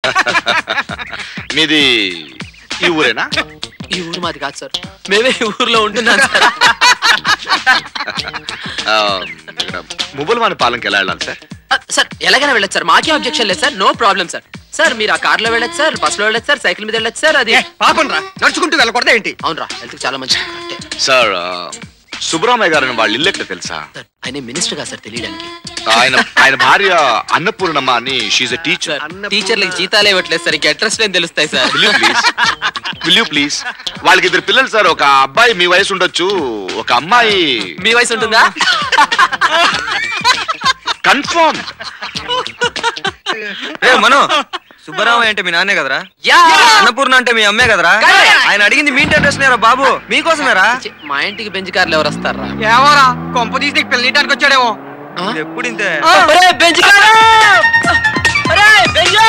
మీది ఈ ఊరేనా ఈ ఊరు మాది కాదు సార్ మేమే ఈ ఊర్లో ఉంటున్నాం సార్ ఆ, ఇక్కడ ముబుల్ వాని పాలనకి ఎలా వెళ్ళాలి సార్ ఆ, సార్ ఎలాగైనా వెళ్ళచ్చు సార్ మాకే అబ్జెక్షన్ లేదు sir no problem sir sir మీరు ఆ కార్ లో వెళ్ళచ్చు సార్ బస్ లో వెళ్ళచ్చు సార్ సైకిల్ మీద వెళ్ళచ్చు సార్ అది పాపం రా నడుచుకుంటూ వెళ్ళకూడదా ఏంటి అవునరా హెల్త్ చాలా మంచిది కరెక్టే. సార్ ఆ, సుబ్బరామయ్య గారిని వాళ్ళ ఇల్లు ఎక్కడ తెలుసా సార్ ఆయన మినిస్టర్ గా సార్ తెలియడానికి ఆయన ఆయన భార్య అన్నపూర్ణమ్మ అని షీజ్ ఎ టీచర్ సార్ టీచర్లకు జీతాలే ఇవ్వట్లేదు సార్ ఇంకా అడ్రస్ లేని తెలుస్తాయి sir will you please will you please వాళ్ళకి ఇద్దరు పిల్లలు సార్ ఒక అబ్బాయి మీ వయసు ఉండొచ్చు ఒక అమ్మాయి మీ వయసు ఉంటుందా కన్ఫర్మ్ రే మను సుబ్బరామయ్య అంటే మీ నాన్నే కదరా యా అన్నపూర్ణ అంటే మీ అమ్మే కదరా Correct. ఆయన అడిగింది మీ ఇంటి అడ్రస్ నేరా బాబు మీకోసమేరా ఛీ, మా ఇంటికి బెంచ్ కార్లు ఎవరు వస్తారా ఏమోరా కొంప తీసి నీకు పెళ్ళియడానికి వచ్చాడేమో ఆ? ఎప్పుడు ఇంతే ఒరే, బెంచ్ కారు! ఒరే, బెంచ్!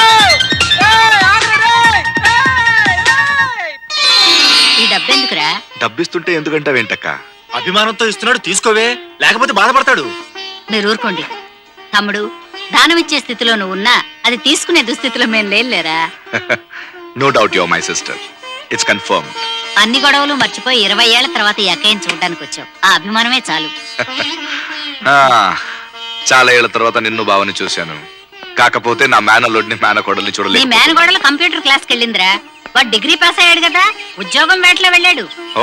ఈ డబ్బెందుకురా డబ్బిస్తుంటే ఎందుకంటే వెంటక్క అభిమానంతో ఇస్తున్నాడు తీసుకోవే లేకపోతే బాధపడతాడు మీరు ఊరుకోండి తమ్ముడు దానం ఇచ్చే స్థితిలో నువ్వు ఉన్నా అది తీసుకునే దుస్థితిలో మేము లేదులేరా no doubt your my sister it's confirm అన్ని గొడవలు మర్చిపోయి ఇరవై ఏళ్ల తర్వాత ఈ అక్కయ్యని చూడడానికి వచ్చావు ఆ అభిమానమే చాలు చాలా ఏళ్ల తర్వాత నిన్ను బావని చూశాను కాకపోతే నా మేనల్లుడిని మేనకోడల్ని నీ చూడలేదు మేనగోడలు కంప్యూటర్ క్లాస్కి వెళ్ళిందిరా వాడు డిగ్రీ పాస్ అయ్యాడు కదా ఉద్యోగం వేటలో వెళ్ళాడు ఓ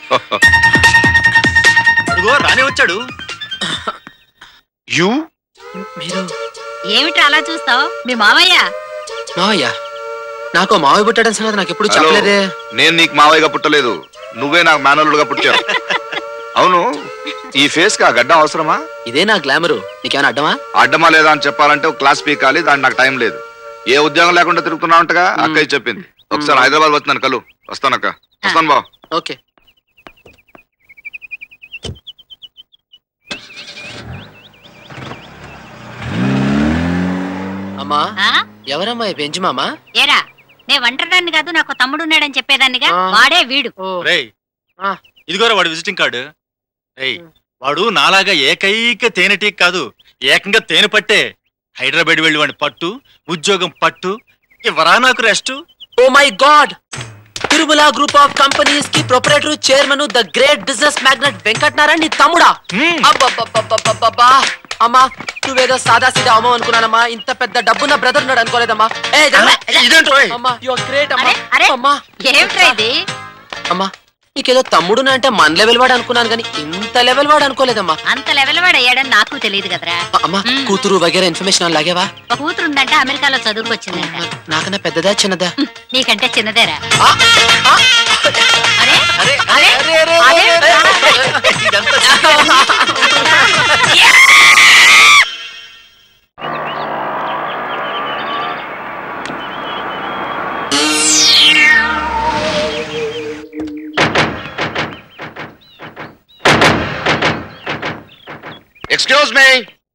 ఇదిగో రానే వచ్చాడు యూ మీరు ఏమిట్రా అలా చూస్తావు మీ మావయ్య మావయ్య నాకు మావయ్య పుట్టాడని సంగతి నాకు ఎప్పుడు హలో చెప్పలేదే నేను నీకు మావయ్యగా పుట్టలేదు నువ్వే నాకు మేనల్లుడుగా పుట్టావు అవును ఈ ఫేస్ కి ఆ గడ్డం అవసరమా ఇదే నా గ్లామరు నీకేమైనా అడ్డమా అడ్డమా లేదా అని చెప్పాలంటే ఒక క్లాస్ పీకాలి దానికి నాకు టైం లేదు ఏ ఉద్యోగం లేకుండా తిరుగుతున్నా ఉంటగా అక్కయ్య చెప్పింది ఒకసారి హైదరాబాద్ వస్తున్నాను కలు వస్తానక్క వస్తాను బావ ఓకే అమ్మా ఆ? ఎవరమ్మా ఈ బెంచ్ మామా ఏరా నే ఒంటరిదాన్ని కాదు నాకు తమ్ముడు ఉన్నాడని చెప్పేదాన్నిగా ఆ. వాడే వీడు ఓ రేయ్ ఆ. ఇదిగోరా వాడి విజిటింగ్ కార్డు రేయ్ వాడు నాలాగా ఏకైక తేనెటీక్ కాదు ఏకంగా తేనె పట్టే హైదరాబాద్ వెళ్ళి వాడిని పట్టు ఉద్యోగం పట్టు ఇవ్వరా నాకు rest oh my God Tirumala group of companies కి proprietor chairman the great business magnate Venkat Narayana నీ తమ్ముడా హ్మ్. అబ్బబ్బబ్బబ్బబ్బబ్బా. అమ్మా నువ్వేదో సాదా సీదా అమ్మ అనుకున్నానమ్మా ఇంత పెద్ద డబ్బున్న బ్రదర్ ఉన్నాడు అనుకోలేదమ్మా ఏ ఇదేంటో అమ్మా యు ఆర్ గ్రేట్ అమ్మా అరే అరే అమ్మా ఏమిట్రా ఇది అమ్మా నీకేదో తమ్ముడున అంటే మన లెవెల్ వాడు అనుకున్నాను కానీ ఇంత లెవెల్ వాడు అనుకోలేదమ్మా అంత లెవెల్ వాడు అయ్యాడని నాకు తెలియదు కదరా అ- అమ్మా మ్మ్. కూతురు వగేరా ఇన్ఫర్మేషన్ లాగేవా ఒక కూతురు ఉందంటే అమెరికాలో చదువుకొచ్చిందంట నాకన్నా పెద్దదా చిన్నదా హ్మ్, నీకంటే చిన్నదేరా ఆ, ఆ, అరే అరే, అరే, అరే, అరే, అరే, అరే. ఎక్స్క్యూజ్ మీ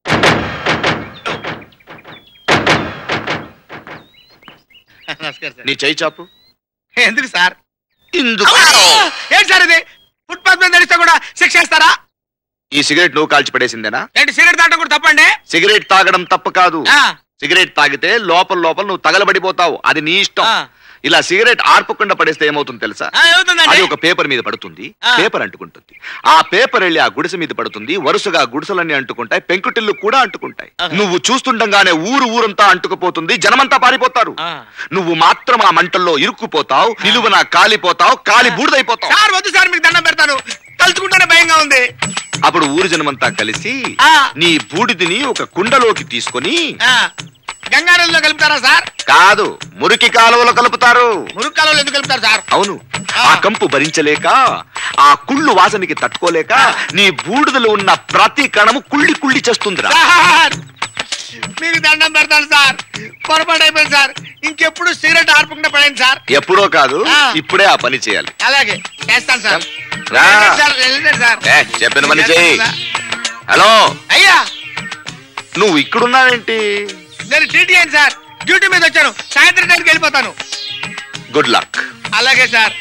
నమస్కారం సార్ నీ చేయి చాపు ఎందుకు సార్ ఇందుకు ఏంటి సార్ ఇది ఫుట్పాత్ మీద నడిస్తే కూడా శిక్ష ఇస్తారా ఈ సిగరెట్ నువ్వు కాల్చి పడేసిందేనా ఏంటి సిగరెట్ తాగడం కూడా తప్పండి సిగరెట్ తాగడం తప్పు కాదు ఆ, సిగరెట్ తాగితే లోపల లోపల నువ్వు తగలబడిపోతావు అది నీ ఇష్టం ఆ. ఇలా సిగరెట్ ఆర్పకుండా పడేస్తే ఏమవుతుంది తెలుసా ఆ, ఏమవుతుందండి అది ఒక పేపర్ మీద పడుతుంది ఆ. పేపర్ అంటుకుంటుంది ఆ పేపర్ వెళ్ళి ఆ గుడిసె మీద పడుతుంది వరుసగా గుడిసెలన్నీ అంటుకుంటాయి పెంకుటిల్లు కూడా అంటుకుంటాయి ఆహా. నువ్వు చూస్తుండగానే ఊరు ఊరంతా అంటుకుపోతుంది జనమంతా పారిపోతారు ఆ. నువ్వు మాత్రం ఆ మంటల్లో ఇరుక్కుపోతావు నిలువున కాలిపోతావు కాలి బూడిదైపోతావు సార్ వద్దు సార్ మీకు దండం పెడతాను తలుచుకుంటేనే భయంగా ఉంది అప్పుడు ఊరు జనమంతా కలిసి ఆ. నీ బూడిదిని ఒక కుండలోకి తీసుకొని ఆ, గంగానదిలో కలుపుతారా సార్ కాదు మురికి కాలువలో కలుపుతారు మురుగు కాలంలో ఎందుకు కలుపుతారు సార్ అవును ఆ. ఆ కంపు భరించలేక ఆ కుళ్ళు వాసనకి తట్టుకోలేక నీ బూడిదలో ఉన్న ప్రతి కణము కుళ్ళి కుళ్ళి చేస్తుందిరా సార్ మీకు దండం పెడతాను సార్ పొరపాటు అయిపోయింది సార్ ఇంకెప్పుడు సిగరెట్ ఆర్పకుండా పడండి సార్ ఎప్పుడో కాదు ఆ. ఇప్పుడే ఆ పని చేయాలి అలాగే చేస్తాను సార్ రా. వెళ్ళండి సార్ వెళ్ళండి సార్ ఏ, చెప్పిన పని చెయ్యి హలో అయ్యా నువ్వు ఇక్కడున్నావేంటి నేను టీటీ అయింది సార్ డ్యూటీ మీద వచ్చాను సాయంత్రం టైంకి వెళ్ళిపోతాను గుడ్ లక్ అలాగే సార్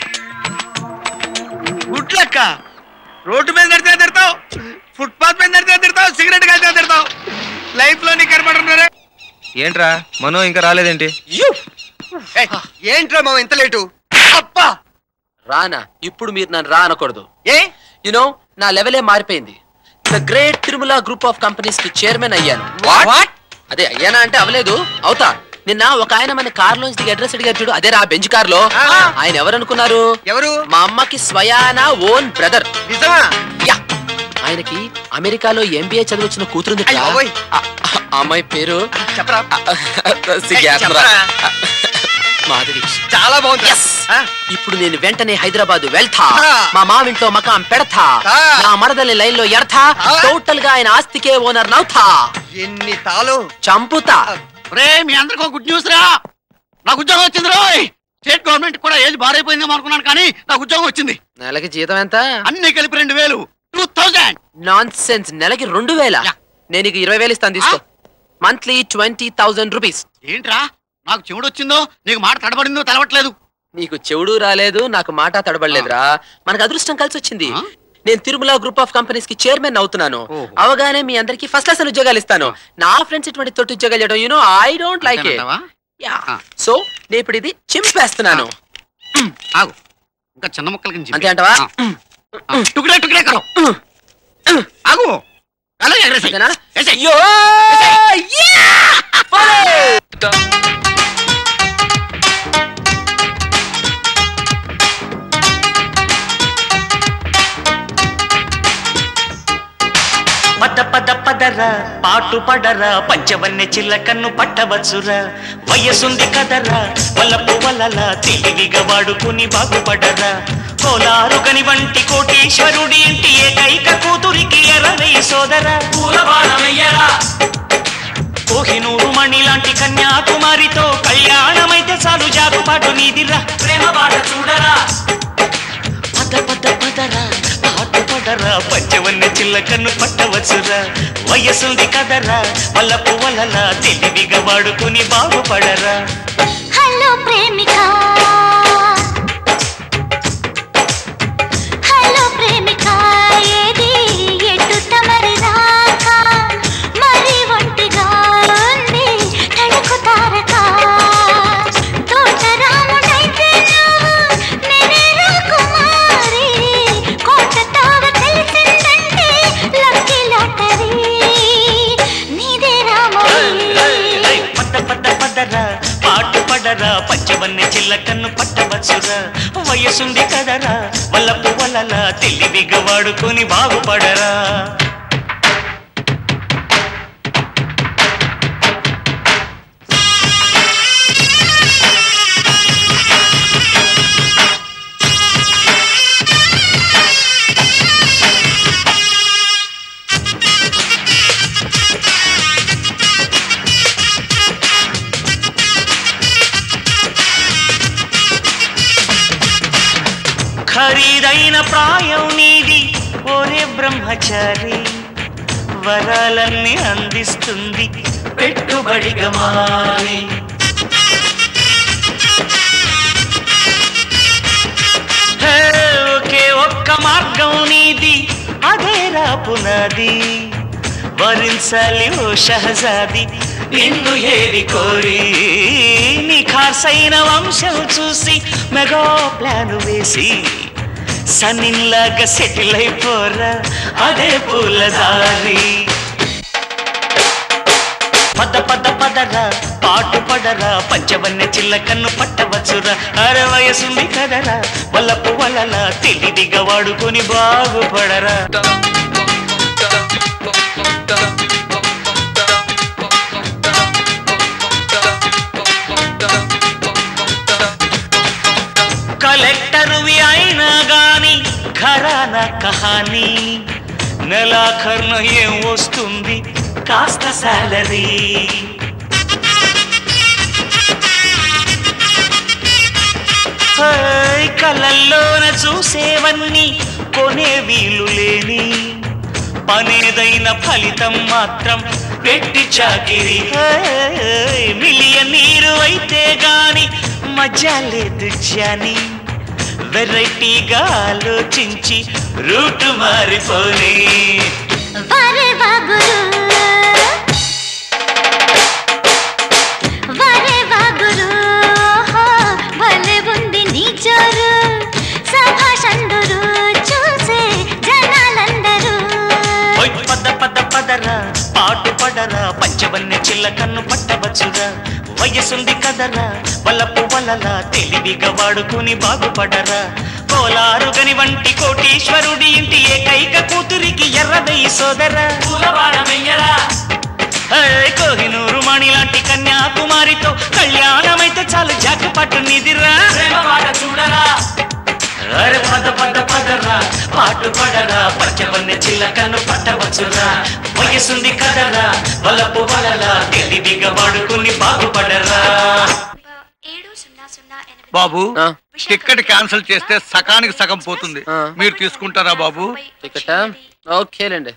గుడ్ లక్క రోడ్డు మీద నడితే తిడతావు ఫుట్పాత్ మీద నడితే తిడతావు సిగరెట్ కలితే తిడతావు లైఫ్ లో నీ కనపడుతున్నారే ఏంట్రా మనో ఇంకా రాలేదేంటి ఏయ్, ఏంట్రా మామ ఇంత లేటు అబ్బా రానా ఇప్పుడు మీరు నన్ను రా అనకూడదు ఏ యునో నా లెవెలే మారిపోయింది the great Tirumala group of companies కి చైర్మన్ అయ్యాను వాట్ అదే అయ్యానా అంటే అవలేదు అవుతా నిన్న ఒక ఆయన మన కార్ లోంచి దిగి అడ్రస్ అడిగారు చూడు అదే రా బెంచ్ కార్ లో ఆ. ఆయన ఎవరనుకున్నారు ఎవరు మా అమ్మకి స్వయానా ఓన్ బ్రదర్ నిజమా యా ఆయనకి అమెరికాలో ఎంబీఏ చదివచ్చిన కూతురుంది అయ్య బాబోయ్. అమ్మాయి పేరు చెప్పరా సిగ్గాత్రా. చెప్పరా. మాధవి చాలా బాగుంది Yes. ఇప్పుడు నేను వెంటనే హైదరాబాద్ వెళ్తా ఆ. మా మావింట్లో మకాం పెడతా ఆ. నా మరదలి లైన్ లో ఎడతా ఆ. టోటల్ గా ఆయన ఆస్తికే ఓనర్ నవ్వుతా ఎన్ని తాలు చంపుతా రే మీ అందరికీ ఒక గుడ్ న్యూస్ రా నాకు ఉద్యోగం వచ్చింది రోయ్ స్టేట్ గవర్నమెంట్ కూడా ఏజ్ భారైపోయిందేమో అనుకున్నాను కానీ నాకు ఉద్యోగం వచ్చింది నెలకి జీతం ఎంత అన్ని కలిపి రెండు వేలు టూ థౌజండ్ నాన్ సెన్స్ నెలకి రెండు వేల యా. నేను నీకు ఇరవై వేలు ఇస్తాను తీసుకో మంత్లీ ట్వంటీ థౌసండ్ రూపీస్ ఏంట్రా నాకు చెవుడు వచ్చిందో నీకు మాట తడబడిందో తెలవట్లేదు నీకు చెవుడు రాలేదు నాకు మాట తడబడలేదురా మనకు అదృష్టం కలిసి వచ్చింది ఆ? నేను తిరుమల గ్రూప్ ఆఫ్ కంపెనీస్ కి చైర్మన్ అవుతున్నాను ఓహో. అవగానే మీ అందరికి ఫస్ట్ క్లాస్ ఉద్యోగాలు ఇస్తాను నా ఫ్రెండ్స్ ఇటువంటి తోటి ఉద్యోగాలు చేయడం you know I don't like it అంతేనంటావా? ఆ. సో నేను ఇప్పుడు ఇది చింపేస్తున్నాను ఆగు ఇంకా చిన్న ముక్కల కింద అంతే అంటావా టుకుడే టుకుడే కరో ఆగు అలాగే ఎగరేసేయ్. అంతేనా వేసేయ్. యో పద పద పదరా పాటు పడరా పంచవన్నె చిల్లకన్ను పట్టవచ్చురా వయసుంది కదరా వలపు వలల తెలివిగా వాడుకుని బాగుపడరా కోలారుగని వంటి కోటీశ్వరుడి ఇంటి ఏకైక కూతురికి ఎరవై సోదరా కోహినూరు మణి లాంటి కన్యాకుమారితో కళ్యాణమైతే చాలు జాగుపాటు నీదిరా ప్రేమ బాట చూడరా పద పద పదరా పాటు పడరా పంచవన్నె చిల్లకన్ను పట్టవచ్చురా వయసుంది కదరా వల్లపు వలల తెలివిగా వాడుకుని బాగుపడరా హలో ప్రేమిక హలో ప్రేమిక ఏది ఎటు తమరి రాక మరి ఒంటిగా ఉంది తడుకు తారక తోటరాముడైతే నువ్వు నేనే రాకుమారి కోట తావ తెలిసిందంటే లక్కీ లాటరీ నీదే రామోయి పద పద పదరా పాటు పడరా పంచవన్నె చిల్లకన్ను పట్టవచ్చురా వయసుంది కదరా వల్లపు వలల తెలివిగా వాడుకుని బాగుపడరా ఖరీదైన ప్రాయం నీది ఓరే బ్రహ్మచారి వరాలన్నీ అందిస్తుంది పెట్టుబడిగా మారి హే, ఒకే ఒక్క మార్గం నీది అదే రాపునది వరించాలి ఓ షహజాది నిన్ను ఏరి కోరి నీ ఖాసైన వంశం చూసి మెగా ప్లాన్ వేసి సన్నిలాగా సెటిల్ అయిపోరా అదే పూలదారి పద పద పదరా పాటు పడరా పంచవన్నె చిల్లకన్ను పట్టవచ్చురా అర వయసుంది కదరా వల్లపు వలల తెలివిగా వాడుకొని బాగుపడరా కలెక్టర్వి అయినా గాని ఘరానా కహానీ నెలాఖరున ఏం వస్తుంది కాస్త సాలరీ హేయ్, కలల్లోన చూసేవన్నీ కొనే వీలు లేని పనేదైన ఫలితం మాత్రం పెట్టి చాకిరి హేయ్, మిలియన్ నీరు అయితే గాని మజా లేదు జాని వెరైటీగా ఆలోచించి రూటు మారిపోనీ వరే బాగురు వరే బాగురు వయసుంది కదరా వలపు వలలా తెలివిగా వాడుకుని బాగుపడరా కోలారు గని వంటి కోటీశ్వరుడి ఇంటి ఏకైక కూతురికి ఎర్రదయ్యి సోదరా ఏయ్, కోహినూరు మణి లాంటి కన్యాకుమారితో కళ్యాణమైతే చాలు జాకపట్టు నిదిరా చూడరా అరే పద పద పదరా పాటు పడరా పచ్చవన్న చిలకను పట్టవచ్చురా వయసుంది కదరా వలపు వలలా తెలివిగా వాడుకుని బాగుపడరా ఏడు సున్నా సున్నా ఎనిమిది బాబు ఆ, టికెట్ క్యాన్సిల్ చేస్తే సకానికి సగం పోతుంది ఆ. మీరు తీసుకుంటారా బాబు టికెట్ ఓకేలేండి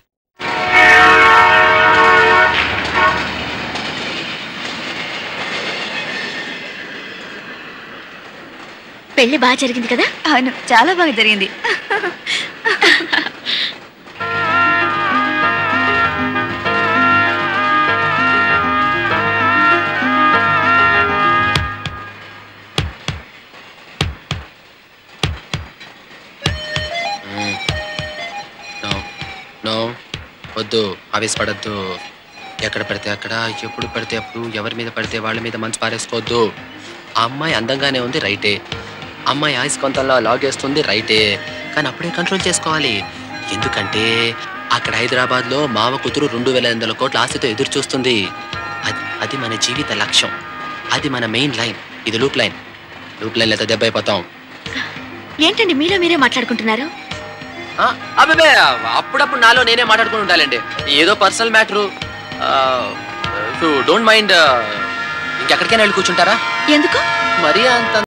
పెళ్లి బాగా జరిగింది కదా అవును చాలా బాగా జరిగింది నో నో వద్దు ఆవేశపడద్దు ఎక్కడ పడితే అక్కడ ఎప్పుడు పడితే అప్పుడు ఎవరి మీద పడితే వాళ్ళ మీద మనసు పారేసుకోవద్దు ఆ అమ్మాయి అందంగానే ఉంది రైటే అమ్మాయి ఆయుష్కొంతంలో లాగేస్తుంది రైటే కానీ అప్పుడే కంట్రోల్ చేసుకోవాలి ఎందుకంటే అక్కడ హైదరాబాద్లో మావ కూతురు రెండు వేల ఎనిమిది వందల కోట్ల ఆస్తితో ఎదురు చూస్తుంది అది అది మన జీవిత లక్ష్యం అది మన మెయిన్ లైన్ ఇది లూప్ లైన్ లూప్ లైన్ లేదా దెబ్బ అయిపోతాం ఏంటండి మీలో మీరే మాట్లాడుకుంటున్నారు ఆ, అబ్బబ్బే అప్పుడప్పుడు నాలో నేనే మాట్లాడుకుని ఉండాలండి ఏదో పర్సనల్ మ్యాటరు డోంట్ మైండ్ ఇంకెక్కడికైనా వెళ్ళి కూర్చుంటారా ఎందుకు మరీ అంత